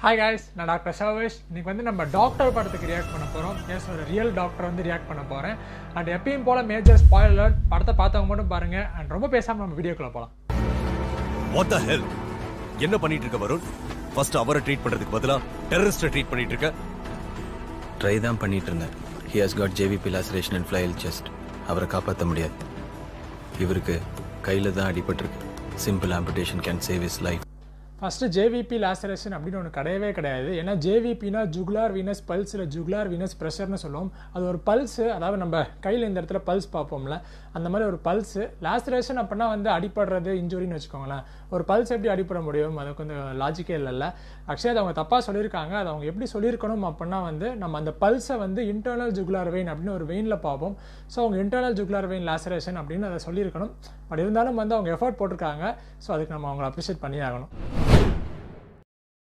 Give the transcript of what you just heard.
hi guys நான் doctor Sarvesh இன்னைக்கு வந்து நம்ம டாக்டர் படத்துக்கு ரியாக்ட் பண்ண போகிறோம் எஸ் ஒரு ரியல் டாக்டர் வந்து ரியாக்ட் பண்ண போகிறேன் அண்ட் எப்பயும் போல் மேஜர் ஸ்பாயிலர் படத்தை பார்த்தவங்க மட்டும் பாருங்கள் அண்ட் ரொம்ப பேசாமல் நம்ம வீடியோக்குள்ளே போகலாம் வாட் த ஹெல் என்ன பண்ணிட்டு இருக்க வருண் ஃபர்ஸ்ட் அவரை ட்ரீட் பண்றதுக்கு பதிலா டெரரிஸ்ட ட்ரீட் பண்ணிட்டு இருக்க ட்ரை தான் பண்ணிட்டு இருந்தேன் he has got JVP laceration and flail chest அவரை காப்பாற்ற முடியாது இவருக்கு கையில் தான் அடிபட்டிருக்கு simple amputation can save is life first JVP laceration அப்படின்னு ஒன்று கிடையவே கிடையாது ஏன்னா ஜேவிபினா ஜுகுலார் வீனஸ் பல்ஸ் இல்லை ஜுகுலார் வீனஸ் ப்ரெஷர்னு சொல்லுவோம் அது ஒரு பல்ஸு அதாவது நம்ம கையில் இந்த இடத்துல பல்ஸ் பார்ப்போம்ல அந்த மாதிரி ஒரு பல்ஸு லாசரேஷன் அப்படின்னா வந்து அடிபடுறது இன்ஜுரின்னு வச்சுக்கோங்களேன் ஒரு பல்ஸ் எப்படி அடிபட முடியும் அது கொஞ்சம் லாஜிக்கே இல்லைல்ல ஆக்சுவலி அது அவங்க தப்பாக சொல்லியிருக்காங்க அது அவங்க எப்படி சொல்லியிருக்கணும் அப்படின்னா வந்து நம்ம அந்த பல்ஸை வந்து இன்டர்னல் ஜுகுலார் வெயின் அப்படின்னு ஒரு வெயினில் பார்ப்போம் ஸோ அவங்க இன்டர்னல் ஜுகுலார் வெயின் லாசரேஷன் அப்படின்னு அதை சொல்லியிருக்கணும் பட் இருந்தாலும் வந்து அவங்க எஃபர்ட் போட்டிருக்காங்க ஸோ அதுக்கு நம்ம அவங்களை அப்ரிஷியேட் பண்ணி ஆகணும்